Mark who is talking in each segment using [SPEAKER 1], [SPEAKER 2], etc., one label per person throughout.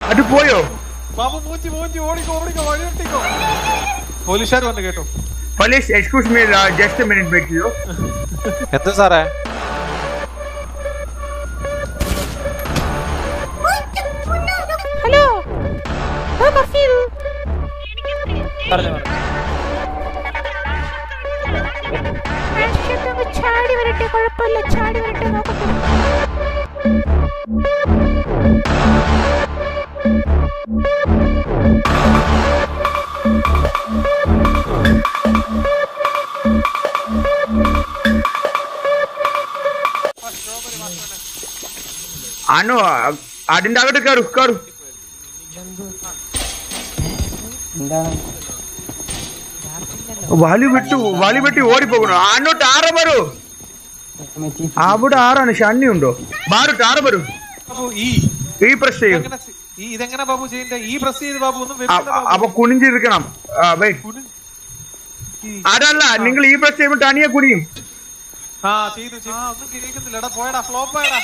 [SPEAKER 1] അത് പോയോ
[SPEAKER 2] ബാബു മൂഞ്ചി മൂഞ്ചി ഓടിക്കോ ഓടിക്കോ വഴിയൊട്ടിക്കോ പോലീസുകാർ വന്ന് കേട്ടോ
[SPEAKER 1] police excuse me just minute wait ചെയ്യൂ
[SPEAKER 2] എന്താ സാറേ
[SPEAKER 3] ഹലോ ആ ബഫീൽ മനുഷ്യത്തൊന്ന് ചാടി വരട്ടെ കുഴപ്പമില്ല ചാടി വരട്ടെ നോക്കട്ടെ
[SPEAKER 1] അനു അതിന്റെ അകത്ത് കയറു കയറു വലി വിട്ടു വലി വെട്ടി ഓടിപ്പോകണു അനു ടാറ വരൂ അവിടെ ആരാണ് ഷണ്ണി ഉണ്ടോ ബാരു ടാറ വരൂ
[SPEAKER 2] ബാബു ഈ
[SPEAKER 1] ഈ പ്രസ് ചെയ്യൂ
[SPEAKER 2] ഇതെങ്ങനെ ചെ- ഈ ഇതെങ്ങനെ ബാബു ചെയ്യണ്ടേ ഈ പ്രസ് ചെയ്ത് ബാബു ഒന്നും
[SPEAKER 1] അ-
[SPEAKER 2] വെക്കില്ല ബാബു.
[SPEAKER 1] അപ്പൊ കുനിഞ്ചിരിക്കണം വെയിറ്റ്
[SPEAKER 2] കുനി- ഈ
[SPEAKER 1] അതല്ല നിങ്ങൾ ഈ പ്രസ് ചെയ്യുമ്പോൾ തനിയെ കുനിയും
[SPEAKER 2] ആ ചെയ്തു ചെയ്തു. ആ ഒന്നും കേൾക്കുന്നില്ല എടാ പോയടാ ഫ്ലോപ്പ് ആയടാ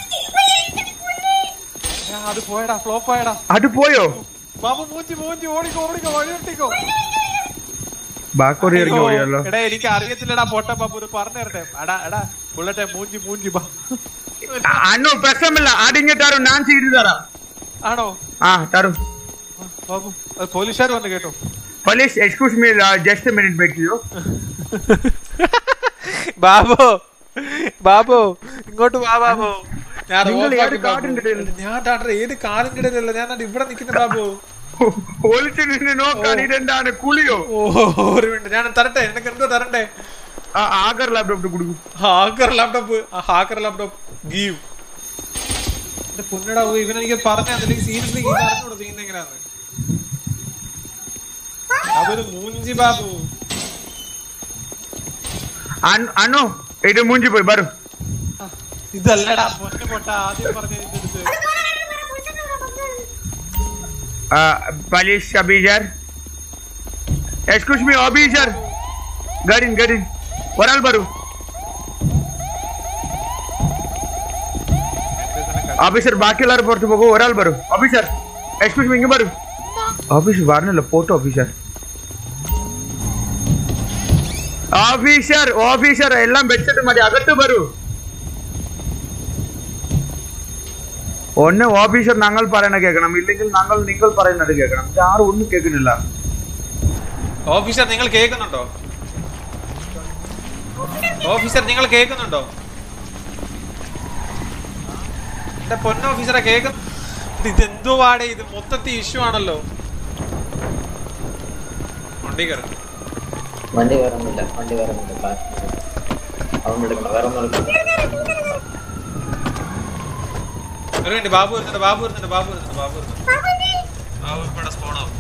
[SPEAKER 2] ആ, അത് പോയടാ ഫ്ലോപ്പ് ആയടാ
[SPEAKER 1] അത് പോയോ
[SPEAKER 2] ബാബു മൂഞ്ചി മൂഞ്ചി ഓടിക്കോ ഓടിക്കോ വഴിയൊട്ടിക്കോ
[SPEAKER 1] ബാക്കോട് ഇറങ്ങി ഓടിയല്ലോ
[SPEAKER 2] എടാ എനിക്ക് അറിയത്തില്ലടാ പൊട്ട ബാബു ഒരു പറഞ്ഞു തരട്ടെ എടാ എടാ ബുള്ളറ്റെ മൂഞ്ചി മൂഞ്ചി ബാ
[SPEAKER 1] അനു പ്രശ്നമില്ല അതിങ്ങ് തരും ഞാൻ ചെയ്തു തരാം
[SPEAKER 2] ആണോ
[SPEAKER 1] ആ തരും
[SPEAKER 2] ആ, ബാബു അത് പോലീസുകാർ വന്ന് കേട്ടോ
[SPEAKER 1] police excuse me just minute wait ചെയ്യൂ
[SPEAKER 2] ബാബു ബാബു ഇങ്ങോട്ട് വാ ബാബു ഞാൻ
[SPEAKER 1] നിങ്ങൾ
[SPEAKER 2] off
[SPEAKER 1] ഏത്
[SPEAKER 2] ആക്കി ബാബു.
[SPEAKER 1] കാർഡും കിട്ടിയില്ല?
[SPEAKER 2] ഞാൻ ഡാക്ടർ ഏത് കാലും കിടന്നില്ല ഞാൻ ദാ ഇവിടെ നിൽക്കുന്ന ബാബു
[SPEAKER 1] പോലീസ് നിന്നെ നോക്കാൻ ഇതെന്താണ് കുളിയോ
[SPEAKER 2] ഓ ഒരു മിനിറ്റ് ഞാൻ തരട്ടെ എനിക്ക് എന്തോ തരണ്ടേ
[SPEAKER 1] ആ ആഗർ ലാപ്ടോപ്പ് കൊടുക്കും
[SPEAKER 2] hacker laptop hacker laptop give എന്റെ പൊന്നടാ ഓ, ഇവൻ എനിക്ക് പറഞ്ഞാൽ സീരിയസ്ലി ഇത് അറിഞ്ഞൂടെ ചെയ്യുന്ന എങ്ങനെയാന്ന് അതൊരു മൂഞ്ചി ബാബു
[SPEAKER 1] അനു ഇത് മൂഞ്ചി പോയി വരും
[SPEAKER 2] ഇതല്ലടാ പൊന്നു പൊട്ട ആദ്യം പറഞ്ഞ ഇതെടുത്ത്
[SPEAKER 1] police officer excuse me officer ഗഡിൻ ഗഡിൻ ഒരാൾ വരൂ ഓഫീസർ ബാക്കിയുള്ളവർ പുറത്ത് പോകും ഒരാൾ വരൂ ഓഫീസർ എക്സ്ക്യൂസ് മീ ഇങ്ങ് വരൂ ഓഫീസർ പറഞ്ഞല്ലോ പോട്ടോ ഓഫീസർ ഓഫീസർ ഓഫീസർ എല്ലാം വെച്ചിട്ട് മതി അകത്ത് വരൂ ഒന്ന് ഓഫീസർ ഞങ്ങൾ പറയണ കേൾക്കണം ഇല്ലെങ്കിൽ ഞങ്ങൾ നിങ്ങൾ പറയുന്നത് കേൾക്കണം ഇത് ആരും ഒന്നും കേൾക്കുന്നില്ല
[SPEAKER 2] ഓഫീസർ നിങ്ങൾ കേൾക്കുന്നുണ്ടോ ഓഫീസർ നിങ്ങൾ കേൾക്കുന്നുണ്ടോ എന്റെ പൊന്ന ഓഫീസറെ കേൾക്കുന്നു ഇതെന്തോ പാടെ ഇത് മൊത്തത്തിൽ ഇഷ്യൂ ആണല്ലോ വണ്ടി കയറി
[SPEAKER 4] വണ്ടി കയറുന്നില്ല വണ്ടി കയറുന്നില്ല കാശ് അതുകൊണ്ട് എടുക്കണ്ട വേറെ ഒന്നും എടുക്കണ്ട
[SPEAKER 2] ഒരു മിനിറ്റ് ബാബു വരുന്നുണ്ട് ബാബു വരുന്നുണ്ട് ബാബു വരുന്നുണ്ട് ബാബു വരുന്നുണ്ട് ബാബു ഇവിടെ സ്പോൺ ആവും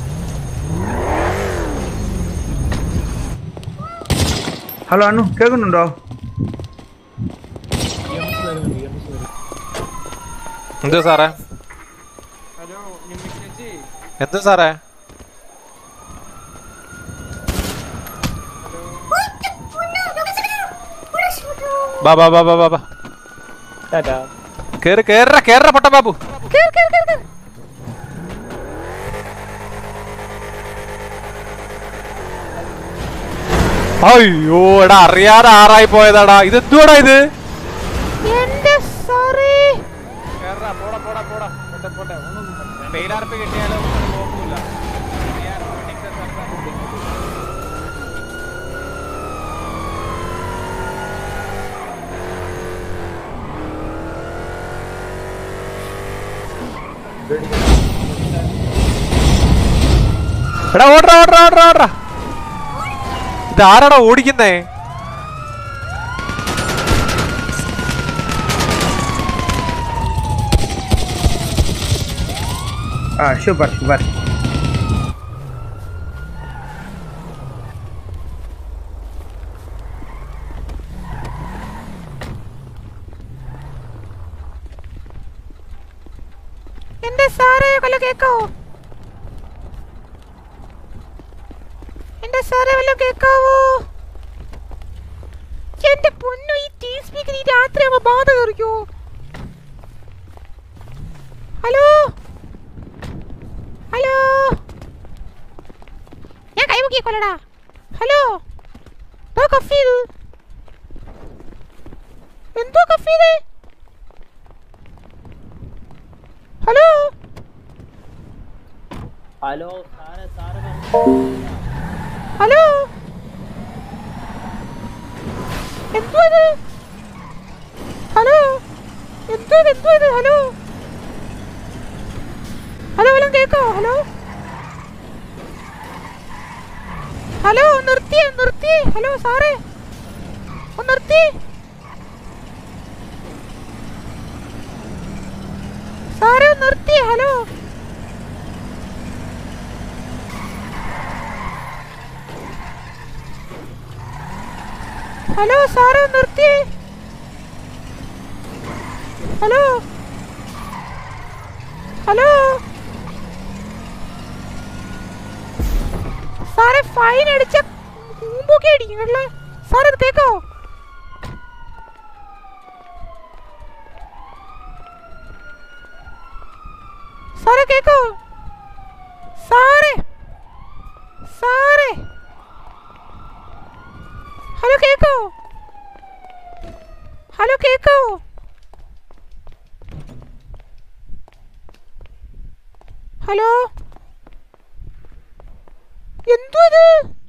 [SPEAKER 1] ഹലോ അണ്ണു കേൾക്കുന്നുണ്ടോ
[SPEAKER 2] എന്താ സാറേ എന്താ സാറേ ബാ ബാ ബാ ബാ ബാ ബാ കേറ് കേറ കേറ പൊട്ട ബാബു
[SPEAKER 3] കേറ് കേറ് കേറ് കേറ്
[SPEAKER 2] അയ്യോ എടാ അറിയാതെ ആറായി പോയതാടാ ഇത് എന്തുവാടാ ഇത്
[SPEAKER 3] എന്റെ സോറി
[SPEAKER 2] എടാ ഓടറാ ഓടറാ ഓടറാ ഓടറാ ഇത് ആരാടാ ഓടിക്കുന്നേ
[SPEAKER 1] ആ സൂപ്പർ സൂപ്പർ
[SPEAKER 3] എന്റെ സാറേ വല്ല കേക്കാവോ എന്റെ സാറേ വല്ല കേക്കാവോ എന്റെ പൊന്നു ഈ ടീ സ്പീക്കർ ഈ രാത്രി ആവുമ്പോ ബാധ കയറിക്കോ ഹലോ ഹലോ ഞാൻ കൈമുക്കി കൊല്ലടാ ഹലോ എന്തോ കഫ് ചെയ്തു എന്തോ കഫ് ചെയ്തേ ഹലോ
[SPEAKER 4] ഹലോ സാറേ സാറ്
[SPEAKER 3] ഹലോ എന്തോ ഇത് ഹലോ എന്തോ ഇത് എന്തോ ഇത് ഹലോ ഹലോ വല്ലതും കേക്കോ ഹലോ ഹലോ നിർത്തിയേ നിർത്തിയേ ഹലോ സാറേ ഒന്ന് നിർത്തി സാറേ ഒന്ന് നിർത്തിയേ ഹലോ ഹലോ സാറേ ഒന്ന് നിർത്തിയേ ഹലോ ഹലോ സാറേ ഫൈൻ അടിച്ച കൂമ്പൊക്കെ അടിക്കും കേട്ടോ സാറേ ഇത് കേക്കോ സാറേ കേക്കോ സാറേ സാറേ ഹലോ കേക്കോ ഹലോ കേക്കോ ഹലോ എന്തോ ഇത്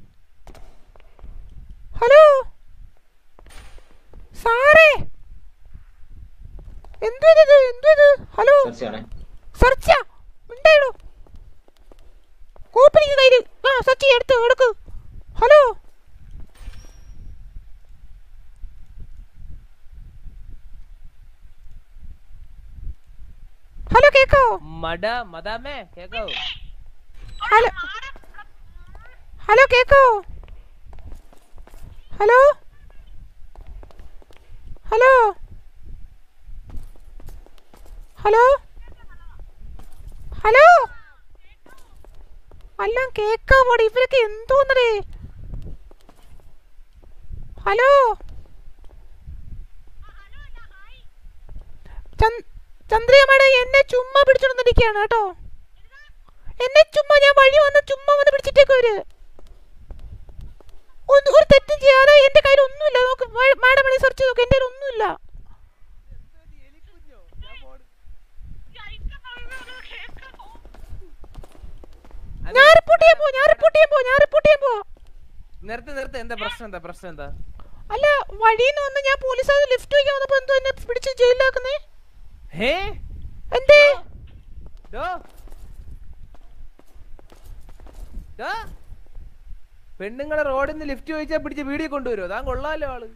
[SPEAKER 3] ഹലോ സാറേ എന്തോ ഇത് എന്തോ ഇത് ഹലോ
[SPEAKER 4] തീർച്ചയാണ്
[SPEAKER 3] സെർച്ചാ ഉണ്ടായിടോ കോപ്പിനിക്ക് കയ്യില് ആ സെർച്ച് ചെയ്യ എടുത്ത് എടുക്ക് ഹലോ ഹലോ കേക്കോ
[SPEAKER 5] മട മദാമേ കേക്കോ
[SPEAKER 3] ഹലോ ഹലോ കേക്കോ ഹലോ ഹലോ ഹലോ ഹലോ എല്ലാം കേക്കാമോടി ഇവരൊക്കെ എന്തോന്നടേ ഹലോ ചന്ദ്രിക മേഡം എന്നെ ചുമ്മാ പിടിച്ചോണ്ടിരിക്കുകയാണ് കേട്ടോ എന്നെ ചുമ്മാ ഞാൻ വഴി വന്ന് ചുമ്മാ വന്ന് പിടിച്ചിട്ടേക്ക് അവര് ഒന്ന് ഒരു തെറ്റും ചെയ്യാതെ എന്റെ കയ്യിൽ ഒന്നുമില്ല നോക്ക് മാഡം വേണേ സെർച്ച് നോക്ക് എന്റെ കയ്യിൽ ഒന്നുമില്ല ഞാൻ റിപ്പോർട്ട് ചെയ്യാൻ പോ ഞാൻ റിപ്പോർട്ട് ചെയ്യാൻ പോ ഞാൻ റിപ്പോർട്ട് ചെയ്യാൻ പോ
[SPEAKER 5] നിർത്ത് നിർത്ത് എന്താ പ്രശ്നം എന്താ പ്രശ്നം എന്താ
[SPEAKER 3] അല്ല വഴിന്ന് വന്ന് ഞാൻ പോലീസ് ലിഫ്റ്റ് വയ്ക്കാൻ വന്നപ്പോ എന്തോ എന്നെ പിടിച്ച് ജയിലിലാക്കുന്നേ
[SPEAKER 5] ഹേ
[SPEAKER 3] എന്തേ
[SPEAKER 5] ഡോ ഡോ പെണ്ണുങ്ങളെ റോഡിൽ നിന്ന് ലിഫ്റ്റ് ചോദിച്ചാൽ പിടിച്ച് വീഡിയോ കൊണ്ടുവരുമോ താൻ കൊള്ളാലോ ആള്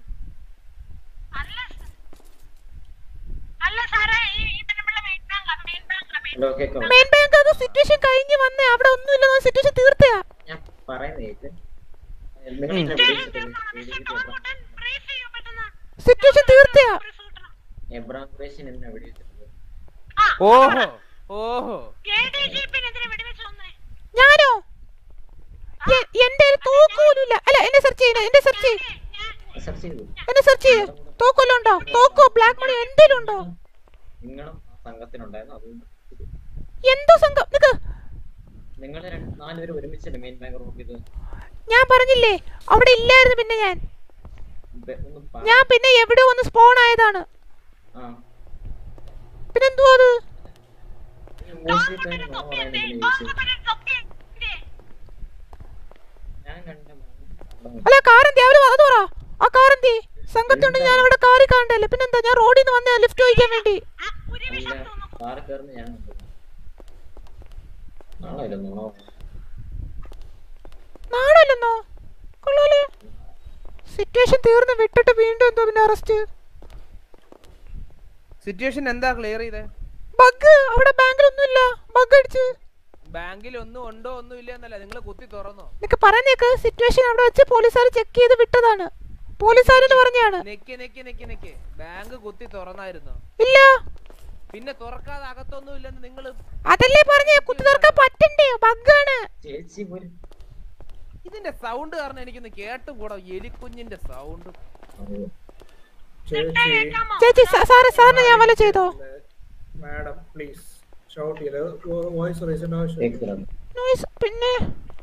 [SPEAKER 4] ഹലോ കേൾക്കാം
[SPEAKER 3] മെയിൻ ബാങ്ക് അത് സിറ്റുവേഷൻ കഴിഞ്ഞ് വന്നേ അവിടെ ഒന്നുമില്ല സിറ്റുവേഷൻ തീർത്തയാ
[SPEAKER 4] ഞാൻ പറയുന്നത് കേക്ക് നിങ്ങൾ എന്നെ വിളിച്ചിട്ടില്ലേ?
[SPEAKER 3] സിറ്റുവേഷൻ തീർത്തയാ
[SPEAKER 4] എബ്രാം ഖുറേഷിൻ എന്നെ വിളിച്ചിട്ടില്ലേ?
[SPEAKER 5] ഓഹോ ഓഹോ
[SPEAKER 3] ഞാനോ എ- എന്റെ കയ്യിൽ തോക്കുപോലുമില്ല അല്ല എന്നെ സെർച്ച് ചെയ്യുന്നത് എന്നെ സെർച്ച് ചെയ്യ്
[SPEAKER 4] സെർച്ച് ചെയ്തു
[SPEAKER 3] എന്നെ സെർച്ച് ചെയ്യ് തോക്കൊല്ലോ ഉണ്ടോ തോക്കോ ബ്ലാക്ക് മണി എന്തേലും ഉണ്ടോ
[SPEAKER 4] നിങ്ങളും ആ സംഘത്തിനുണ്ടായിരുന്നു അതുകൊണ്ട് ഇത്.
[SPEAKER 3] എന്തോ സംഘം നിക്ക്
[SPEAKER 4] നിങ്ങളെ രണ്ട് നാലുപേരും ഒരുമിച്ചല്ലേ മെയിൻ ബാങ്ക് റൂം ഇത്
[SPEAKER 3] ഞാൻ പറഞ്ഞില്ലേ അവിടെ ഇല്ലായിരുന്നു പിന്നെ ഞാൻ
[SPEAKER 4] ബെ- ഒന്ന് പറ-
[SPEAKER 3] ഞാൻ പിന്നെ എവിടെ ഒന്ന് സ്പോൺ ആയതാണ്
[SPEAKER 4] ആ
[SPEAKER 3] പിന്നെ എന്തുവാ അത്
[SPEAKER 4] ഈ മൂസിക്കാര് നുണ പറയുന്നതിന് ചോദിച്ചു. ഞാൻ കണ്ട മണം-
[SPEAKER 3] അല്ല കാറെന്തി അവര് അത് പറ ആ കാറെന്തി സംഘത്തുണ്ട് ഞാൻ അവിടെ കാറി കാണണ്ടല്ലേ പിന്നെന്താ ഞാൻ റോഡിൽ നിന്ന് വന്ന ലിഫ്റ്റ് ചോദിക്കാൻ വേണ്ടി
[SPEAKER 4] അല്ല കാറ് കയറുന്ന ഞാൻ കണ്ടു നാളെ നുണ പറയുന്നത്.
[SPEAKER 3] നാണല്ലോ കൊള്ളാലേ സിറ്റുവേഷൻ തീർന്ന് വിട്ടിട്ട് വീണ്ടും എന്തോ പിന്നെ അറസ്റ്റ്
[SPEAKER 5] സിറ്റുവേഷൻ എന്താ ക്ലിയർ ചെയ്തേ
[SPEAKER 3] ബഗ് അവിടെ ബാങ്കിലൊന്നുമില്ല ബഗ് അടിച്ച്
[SPEAKER 5] ബാങ്കിൽ ഒന്നും ഉണ്ടോ ഒന്നും ഇല്ല എന്നല്ല നിങ്ങൾ കുത്തി തുറന്നോ
[SPEAKER 3] നിനക്ക് പറഞ്ഞേക്ക് സിറ്റുവേഷൻ അവിടെ വെച്ച് പോലീസുകാർ ചെക്ക് ചെയ്ത് വിട്ടതാണ് പോലീസുകാരെന്ന് പറഞ്ഞാണ്
[SPEAKER 5] നെക്കി നെക്കി നെക്കി നെക്കി ബാങ്ക് കുത്തി തുറന്നായിരുന്നോ
[SPEAKER 3] ഇല്ല
[SPEAKER 5] പിന്നെ തുറക്കാതെ അകത്തൊന്നും ഇല്ലെന്ന് നിങ്ങൾ
[SPEAKER 3] അതല്ലേ പറഞ്ഞേ കുത്തി തീർക്കാൻ പറ്റണ്ടേ ബഗ്ഗാണ്
[SPEAKER 4] ചേച്ചി പോലും
[SPEAKER 5] ഇതിന്റെ സൗണ്ട് കാരണം എനിക്കൊന്ന് കേട്ടും കൂടാ എലിക്കുഞ്ഞിന്റെ സൗണ്ട്
[SPEAKER 4] അറിയോ?
[SPEAKER 1] ചേച്ചി
[SPEAKER 3] ചേച്ചി സാ- സാറ് സാറിന് ഞാൻ വല്ല ചെയ്തോ
[SPEAKER 1] മാഡം പ്ലീസ്
[SPEAKER 6] ഷൗട്ട് ചെയ്യല് വോയിസ് റേസിന്റെ ആവശ്യം
[SPEAKER 4] കേൾക്കുന്നുണ്ട്
[SPEAKER 3] നോയ്സ് പിന്നെ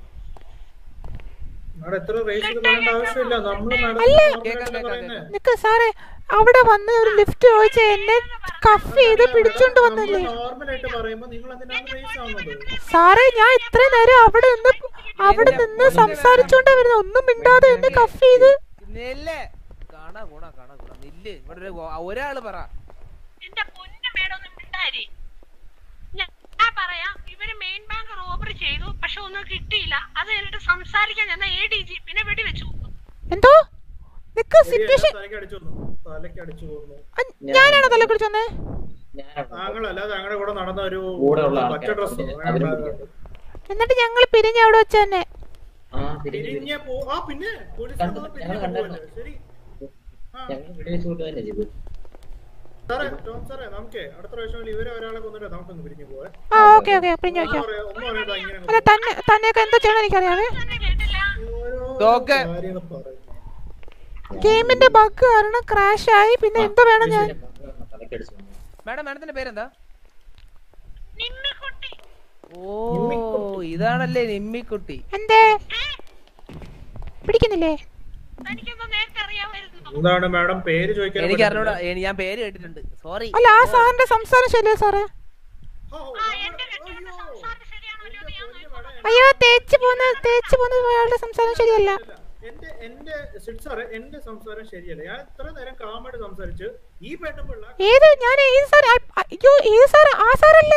[SPEAKER 6] അവിടെ എത്ര റേസ് ചെയ്ത് പറയേണ്ട ആവശ്യമില്ല നമ്മള്
[SPEAKER 3] അല്ല.
[SPEAKER 6] പറയുന്നത്
[SPEAKER 3] നിക്ക് സാറേ അവിടെ വന്ന് ഒരു ലിഫ്റ്റ് ചോദിച്ച എന്നെ കഫ് ചെയ്ത് പിടിച്ചോണ്ട് വന്നില്ലേ
[SPEAKER 6] നോർമൽ ആയിട്ട് പറയുമ്പോ നിങ്ങൾ എന്തിനാണ് റേസ് ആവുന്നത്
[SPEAKER 3] സാറേ ഞാൻ ഇത്രയും നേരം അവിടെ നിന്ന് അവിടെ നിന്ന് സംസാരിച്ചോണ്ടാ വരുന്നത് ഒന്നും മിണ്ടാതെ എന്നെ കഫ് ചെയ്ത്
[SPEAKER 5] നെല്ല് കാണാ ഗുണ കാണാ ഗുണ നെല്ല് ഇവിടെ ഒരു ഗോ- ഒരാള് പറ
[SPEAKER 7] എന്റെ പൊന്നു മേടൊന്നും മിണ്ടാരി ഞാൻ പറയാം ഇവര് മെയിൻ ബാങ്ക് റോബറി ചെയ്തു പക്ഷെ ഒന്നും കിട്ടിയില്ല അത് കഴിഞ്ഞിട്ട് സംസാരിക്കാൻ ചെന്ന എ ഡി ജി പിന്നെ വെടിവെച്ചു
[SPEAKER 3] എന്തോ നിക്ക് സിറ്റുവേഷൻ
[SPEAKER 6] തലയ്ക്ക് അടിച്ചു വന്നു തലയ്ക്ക് അടിച്ചു പോകുന്നു
[SPEAKER 3] ഞാനാണോ തല കുടിച്ചോന്നേ
[SPEAKER 4] ഞാനാണ്
[SPEAKER 6] താങ്കളല്ല താങ്കളുടെ കൂടെ നടന്ന ഒരു
[SPEAKER 4] കൂടെ ഉള്ള
[SPEAKER 6] പച്ച
[SPEAKER 4] ആൾക്കാരെ
[SPEAKER 6] ഡ്രസ്
[SPEAKER 4] അവരും പിടിക്കും.
[SPEAKER 3] എന്നിട്ട് ഞങ്ങൾ പിരിഞ്ഞ് അവിടെ വെച്ച് തന്നെ
[SPEAKER 4] ആ തിരിഞ്ഞ്
[SPEAKER 6] പിരിഞ്ഞ പോ ആ പിന്നെ പോലീസ്
[SPEAKER 4] കണ്ടു,
[SPEAKER 6] വന്നത്
[SPEAKER 4] ഞങ്ങൾ
[SPEAKER 6] പിരിഞ്ഞ്
[SPEAKER 4] കണ്ടായിരുന്നു.
[SPEAKER 6] പോവല്ലേ? ശരി ആ
[SPEAKER 4] ഞങ്ങൾ വെടിവെച്ച് കൊണ്ട് തന്നെ ചെയ്തു
[SPEAKER 6] സാറേ ടോം സാറേ നമുക്കേ അടുത്ത പ്രാവശ്യം ഇവരെ ഒരാളെ കൊന്നിട്ട് നമുക്കൊന്ന് പിരിഞ്ഞു പോവേ
[SPEAKER 3] ആ ഓക്കെ ഓക്കെ പിരിഞ്ഞു
[SPEAKER 6] ഒന്നും
[SPEAKER 3] വെക്കാം
[SPEAKER 6] പറയാ ഒന്നും അറിയാതെ ഇങ്ങനെ
[SPEAKER 3] അല്ല തന്നെ തന്നെയൊക്കെ എന്താ ചെയ്യണം എനിക്കറിയാവേ
[SPEAKER 7] കേട്ടില്ല
[SPEAKER 6] ഓരോ
[SPEAKER 5] തോക്ക്.
[SPEAKER 6] കാര്യങ്ങൾ പറയുന്നു
[SPEAKER 3] ഗെയിമിന്റെ ബഗ് കാരണം ക്രാഷ് ആയി പിന്നെ എന്താ വേണം ഞാൻ
[SPEAKER 4] തലയ്ക്ക് അടിച്ചു വന്നു
[SPEAKER 5] മാഡം മാഡത്തിന്റെ പേരെന്താ
[SPEAKER 7] നിമ്മിക്കുട്ടി
[SPEAKER 5] ഓ ഇതാണല്ലേ നിമ്മിക്കുട്ടി
[SPEAKER 3] എന്തേ പിടിക്കുന്നില്ലേ
[SPEAKER 7] എനിക്കെന്തോ നേരത്തെ അറിയാമായിരുന്നു
[SPEAKER 6] എന്താണ് മാഡം പേര് ചോദിക്കാൻ
[SPEAKER 5] എനിക്ക് അറിഞ്ഞൂടാ എനി- ഞാൻ പേര് കേട്ടിട്ടുണ്ട് സോറി
[SPEAKER 3] അല്ല ആ സാറിന്റെ സംസാരം ശരിയാ സാറേ
[SPEAKER 7] ആ എന്റെ കെട്ടിയുടെ സംസാരം ശരിയാണോ ഇല്ലയോ എന്ന് ഞാൻ നോക്കിക്കോളാം.
[SPEAKER 3] അയ്യോ തേച്ച് പോന്ന തേച്ച് പോന്ന അയാളുടെ സംസാരം ശരിയല്ല
[SPEAKER 6] എന്റെ എന്റെ സിഡ് സാറേ എന്റെ സംസാരം ശരിയല്ല ഞാൻ ഇത്ര നേരം കാമായിട്ട് സംസാരിച്ച് ഈ പെണ്ണുപിള്ള
[SPEAKER 3] ഏത് ഞാൻ ഏത് സാർ അയ്യോ ഏത് സാർ ആ സാറല്ല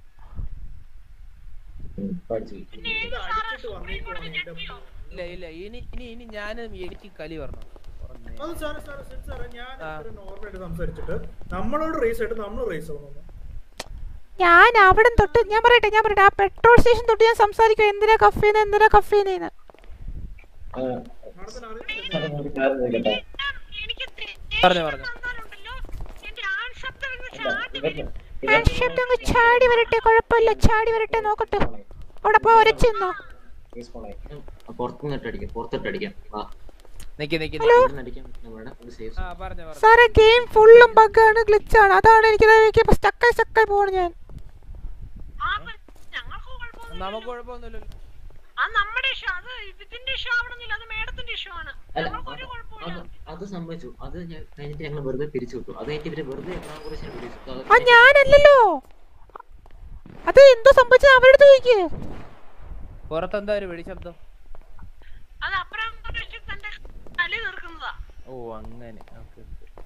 [SPEAKER 4] പഠിച്ചു
[SPEAKER 6] ഇത് അടിച്ചിട്ട് വന്നേക്കുവാണ് എന്റെ
[SPEAKER 5] ഇല്ല ഇല്ല ഇനി ഇനി ഇനി ഞാൻ എനിക്ക് കലി പറഞ്ഞു
[SPEAKER 6] അത് സാറേ സാറേ സിഡ് സാറേ ഞാൻ ഇത്ര നോർമലായിട്ട് സംസാരിച്ചിട്ട് നമ്മളോട് റേസ് ആയിട്ട് നമ്മൾ റേസ് ആവുന്നു
[SPEAKER 3] ഞാൻ അവിടെ തൊട്ട് ഞാൻ പറയട്ടെ ഞാൻ പറയട്ടെ ആ പെട്രോൾ സ്റ്റേഷൻ തൊട്ട് ഞാൻ സംസാരിക്കും എന്തിനാ കഫ് ചെയ്യുന്നത് എന്തിനാ കഫ് ചെയ്യുന്നതെന്ന്
[SPEAKER 6] മാഡത്തിന് അറിയില്ല
[SPEAKER 4] കേട്ടെ
[SPEAKER 7] എനിക്ക് ദേഷ്യം
[SPEAKER 5] പറഞ്ഞു പറഞ്ഞു
[SPEAKER 7] വന്നാലുണ്ടല്ലോ എന്റെ ആൺശബ്ദം ഇങ്ങ് ചാടി വരും
[SPEAKER 3] ശബ്ദം അങ്ങ് ചാടി വരട്ടെ കുഴപ്പമില്ല ചാടി വരട്ടെ നോക്കട്ടെ അവിടെ പോയി ഒരച്ചു നിന്നോ
[SPEAKER 4] പുറത്തുനിന്നിട്ട് അടിക്കാം പുറത്തിട്ട് അടിക്കാം ആ
[SPEAKER 5] നിക്ക് നിക്ക്
[SPEAKER 4] ഇവിടുന്ന് അടിക്കാൻ പറ്റുന്ന വേണം ഒരു സേഫ്
[SPEAKER 5] ആ പറഞ്ഞു പറഞ്ഞു
[SPEAKER 3] സാറേ ഗെയിം ഫുള്ളും ബഗ്ഗാണ് ഗ്ലിച്ചാണ് അതാണ് എനിക്ക് സ്റ്റക്കായി സ്റ്റക്കായി പോവാണ് ഞാൻ
[SPEAKER 7] ആ പ- ഞങ്ങൾക്ക് കുഴപ്പമൊന്നും
[SPEAKER 5] നമുക്ക് കുഴപ്പമൊന്നുമില്ലല്ലോ
[SPEAKER 7] അത് നമ്മുടെ ഇഷ്യൂ അത് ഇതിന്റെ ഇഷ്യൂ ആവണമെന്നില്ല അത് മേഡത്തിന്റെ ഇഷ്യൂ ആണ്
[SPEAKER 4] അല്ല
[SPEAKER 7] ഞങ്ങൾക്ക് ഒരു
[SPEAKER 4] അത്
[SPEAKER 7] കുഴപ്പമില്ല
[SPEAKER 4] അത് അത് സംഭവിച്ചു അത് ഞാൻ- കഴിഞ്ഞിട്ട് ഞങ്ങൾ വെറുതെ പിരിച്ചു വിട്ടു അത് കഴിഞ്ഞിട്ട് ഇവര് വെറുതെ എറണാകുളം പിടിച്ചു
[SPEAKER 3] ആ ഞാനല്ലല്ലോ അത് എന്തോ സംഭവിച്ചത് അവരുടെ അടുത്ത് ചോദിക്ക്
[SPEAKER 5] പുറത്തെന്താ ഒരു വെടിശബ്ദം
[SPEAKER 7] അത് അപ്പുറം വെച്ച് തന്റെ തലി തീർക്കുന്നതാ
[SPEAKER 5] ഓ അങ്ങനെ ഓക്കെ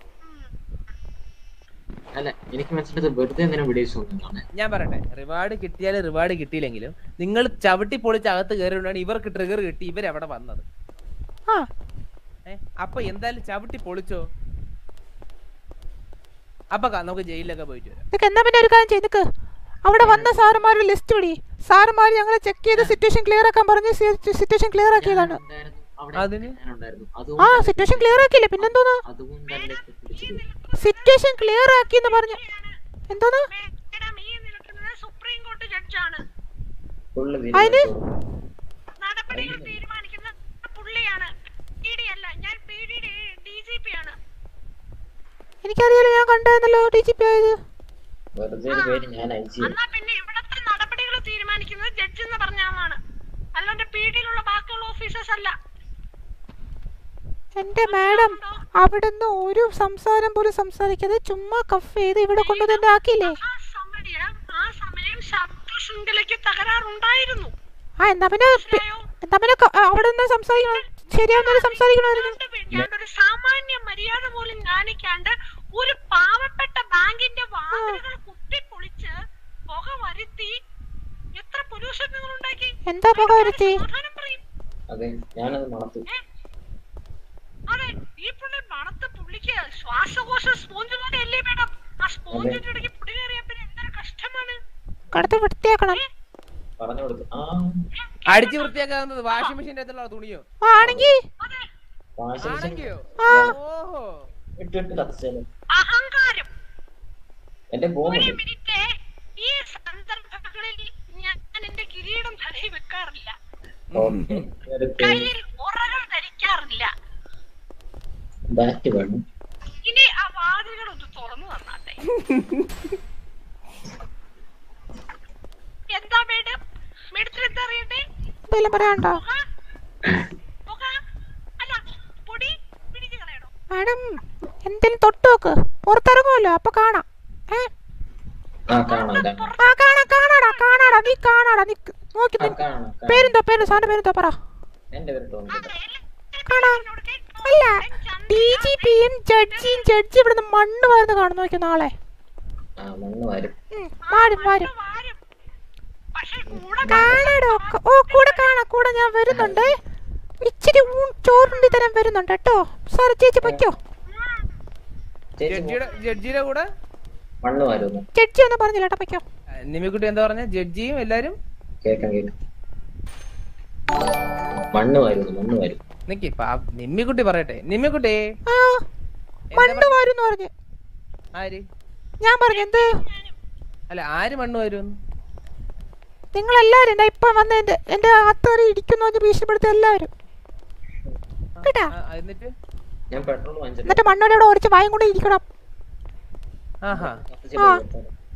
[SPEAKER 4] അല്ല എനിക്ക് മനസ്സിലായത് വെറുതെ എന്തിനാ വെടിവെച്ചു കൊണ്ടാണ്
[SPEAKER 5] ഞാൻ പറയട്ടെ റിവാർഡ് കിട്ടിയാലും റിവാർഡ് കിട്ടിയില്ലെങ്കിലും നിങ്ങൾ ചവിട്ടി പൊളിച്ച് അകത്ത് കയറിയോണ്ടാണ് ഇവർക്ക് ട്രിഗർ കിട്ടി ഇവരെവിടെ വന്നത്
[SPEAKER 3] ആ
[SPEAKER 5] ഏ അപ്പൊ എന്തായാലും ചവിട്ടി പൊളിച്ചോ അപ്പൊ ക- നമുക്ക് ജയിലിലൊക്കെ പോയിട്ട് വരാം
[SPEAKER 3] നിനക്ക് എന്നാ പിന്നെ ഒരു കാര്യം ചെയ്ത് നിക്ക് അവിടെ വന്ന സാറുമാരുടെ ലിസ്റ്റ് പിടി സാറുമാർ ഞങ്ങളെ ചെക്ക് ചെയ്ത് സിറ്റുവേഷൻ ക്ലിയർ ആക്കാൻ പറഞ്ഞ് സിറ്റുവേഷൻ ക്ലിയർ ആക്കിയതാണ്
[SPEAKER 4] ഉണ്ടായിരുന്നു അവിടെ
[SPEAKER 5] അതിന്?
[SPEAKER 4] ഞാനുണ്ടായിരുന്നു
[SPEAKER 3] ആ
[SPEAKER 4] അതുകൊണ്ടല്ലേ
[SPEAKER 3] സിറ്റുവേഷൻ ക്ലിയർ ആക്കിയില്ലേ പിന്നെന്തോന്ന്
[SPEAKER 4] അതുകൊണ്ടല്ലേ ഇപ്പൊ പിടിച്ചത്
[SPEAKER 3] സിറ്റുവേഷൻ ക്ലിയർ ആക്കി എന്ന് പറഞ്ഞു എന്തോന്ന്
[SPEAKER 7] മേഡം ഈ നിൽക്കുന്നത് സുപ്രീം കോടതി ജഡ്ജാണ്
[SPEAKER 4] ഫുള്ള്
[SPEAKER 3] അതിന്?
[SPEAKER 7] നടപടികൾ തീരുമാനിക്കുന്ന പുള്ളിയാണ് പി ഡി അല്ല ഞാൻ P D D G P ആണ്
[SPEAKER 3] എനിക്കറിയാലോ ഞാൻ കണ്ടായിരുന്നല്ലോ ഡി ജി പി ആയത്
[SPEAKER 4] വെറുതെ ഒരു പേര് ഞാൻ അയച്ചു
[SPEAKER 7] എന്നാ പിന്നെ ഇവിടത്തെ നടപടികൾ തീരുമാനിക്കുന്നത് ജഡ്ജ് എന്ന് പറഞ്ഞാണ് അല്ലാണ്ട് പി ഡിയിലുള്ള ബാക്കിയുള്ള ഓഫീസേഴ്സ് അല്ല
[SPEAKER 3] എന്റെ മാഡം അവിടുന്ന് ഒരു സംസാരം പോലും സംസാരിക്കാതെ ചുമ്മാ കഫ് ചെയ്ത് ഇവിടെ കൊണ്ടുവന്ന് ആക്കിയില്ലേ
[SPEAKER 7] ആ സമയം ആ സമയം ശബ്ദ ശൃംഖലയ്ക്ക് തകരാറുണ്ടായിരുന്നു
[SPEAKER 3] ആ എന്നാ പിന്നെ പി- എന്നാ പിന്നെ ക- അവിടെ നിന്ന് സംസാരിക്കണം ശരിയാവുന്നവര് സംസാരിക്കണമായിരുന്നു
[SPEAKER 7] അതുകൊണ്ട് വേണ്ടാണ്ട് ഒരു സാമാന്യ മര്യാദ പോലും കാണിക്കാണ്ട് ഒരു പാവപ്പെട്ട ബാങ്കിന്റെ വാതിലുകൾ കുത്തിപ്പൊളിച്ച് പുക വരുത്തി എത്ര പുരുഷങ്ങൾ ഉണ്ടാക്കി
[SPEAKER 3] എന്താ പുക വരുത്തി
[SPEAKER 7] സമാധാനം പറയും
[SPEAKER 4] അതെ ഞാനത് മണത്തു
[SPEAKER 7] അതെ ഈ പുള്ളി മണത്ത് പുള്ളിക്ക് ശ്വാസകോശ സ്പോഞ്ച് പോലെ അല്ലേ മേഡം ആ സ്പോഞ്ചിന്റെ ഇടയ്ക്ക് പൊടി കയറിയ പിന്നെ എന്തൊരു കഷ്ടമാണ്
[SPEAKER 3] കടത്ത് വൃത്തിയാക്കണം
[SPEAKER 4] പറഞ്ഞു കൊടുത്തു ആ
[SPEAKER 5] അടിച്ചു വൃത്തിയാക്കാവുന്നത് വാഷിംഗ് മെഷീന്റെ അകത്തുള്ള തുണിയോ
[SPEAKER 3] ആ ആണെങ്കി
[SPEAKER 7] അതെ
[SPEAKER 4] വാഷിംഗ് മെഷീൻ
[SPEAKER 5] ആണെങ്കിയോ
[SPEAKER 3] ആ
[SPEAKER 5] ഓഹോ
[SPEAKER 4] ഇട്ട് ഇട്ട് കത്തിച്ചാലും
[SPEAKER 7] അഹങ്കാരം
[SPEAKER 4] എന്റെ
[SPEAKER 7] ഒരു
[SPEAKER 4] ബോംബുണ്ട്
[SPEAKER 7] മിനിറ്റ് ഈ സന്ദർഭങ്ങളിൽ ഞാൻ എന്റെ കിരീടം തലയിൽ വെക്കാറില്ല
[SPEAKER 4] ഓക്കെ
[SPEAKER 7] കയ്യിൽ ഉറകൾ ധരിക്കാറില്ല
[SPEAKER 4] ബാറ്റ് വേണം
[SPEAKER 7] ഇനി ആ വാതിലുകൾ ഒന്ന് തുറന്നു തന്നാട്ടെ
[SPEAKER 3] എന്തെങ്കിലും പറയാനുണ്ടോ
[SPEAKER 7] പുക അല്ല പൊടി പിടിച്ചു കളയണോ
[SPEAKER 3] മാഡം എന്തെങ്കിലും തൊട്ട് നോക്ക് പുറത്തിറങ്ങുമല്ലോ അപ്പൊ കാണാം ഏ
[SPEAKER 4] ആ കാണാം കാണാം
[SPEAKER 3] ആ കാണാം കാണാടാ കാണാടാ നീ കാണാടാ നീ നോക്കി
[SPEAKER 4] ആ
[SPEAKER 3] നിൻ-
[SPEAKER 4] കാണാം കാണാം
[SPEAKER 3] പേരെന്തോ പേര് സാറിന്റെ പേരെന്തോ പറ
[SPEAKER 4] എന്റെ പേര് ടോം ചേട്ടാ
[SPEAKER 3] കാണാം അല്ല ഡി ജി പിയും ജഡ്ജിയും ജഡ്ജി ഇവിടുന്ന് മണ്ണ് വാരുന്ന കാണുന്നു നോക്കി നാളെ
[SPEAKER 4] ആ മണ്ണ് വരും
[SPEAKER 3] ഉം, വാരും വാരും
[SPEAKER 7] വാരും പക്ഷെ കൂടെ
[SPEAKER 3] കാണാടോ ക- ഓ കൂടെ കാണാം കൂടെ ഞാൻ വരുന്നുണ്ട് ഇച്ചിരി ഊൺ ചോറുണ്ടി തരാൻ വരുന്നുണ്ട് കേട്ടോ സാർ ചേച്ചി പൊയ്ക്കോ
[SPEAKER 4] ചേച്ചി
[SPEAKER 5] ജഡ്ജിയുടെ ജഡ്ജിയുടെ കൂടെ
[SPEAKER 4] മണ്ണ് വരുന്നു
[SPEAKER 3] ചേച്ചി ഒന്നും പറഞ്ഞില്ല കേട്ടോ പൊയ്ക്കോ
[SPEAKER 5] ആ, നിമ്മിക്കുട്ടി എന്താ പറഞ്ഞ ജഡ്ജിയും എല്ലാരും
[SPEAKER 4] കേക്കാം കേക്കാം മണ്ണ് വരുന്നു മണ്ണ് വരും
[SPEAKER 5] നിക്കി പാ നിമ്മിക്കുട്ടി പറയട്ടെ നിമ്മിക്കുട്ടി
[SPEAKER 3] ആ മണ്ണ് വാരുന്ന് പറഞ്ഞു
[SPEAKER 5] ആര്
[SPEAKER 3] ഞാൻ പറഞ്ഞു എന്ത്
[SPEAKER 5] അല്ല ആര് മണ്ണ് വരും
[SPEAKER 3] നിങ്ങളെല്ലാരും എന്താ ഇപ്പൊ വന്ന് എന്റെ എന്റെ അത്തറി ഇടിക്കുന്നു എന്ന് ഭീഷണിപ്പെടുത്തി എല്ലാവരും കേട്ടാ
[SPEAKER 5] എന്നിട്ട്
[SPEAKER 4] ഞാൻ പെട്രോൾ വാങ്ങിച്ചിട്ട്
[SPEAKER 3] എന്നിട്ട് മണ്ണോടെ ഇവിടെ ഓടിച്ച് വായും കൊണ്ട് ഇരിക്കണം
[SPEAKER 5] ആഹാ
[SPEAKER 4] കത്തിച്ചിട്ട് കൊടുത്തോളാം.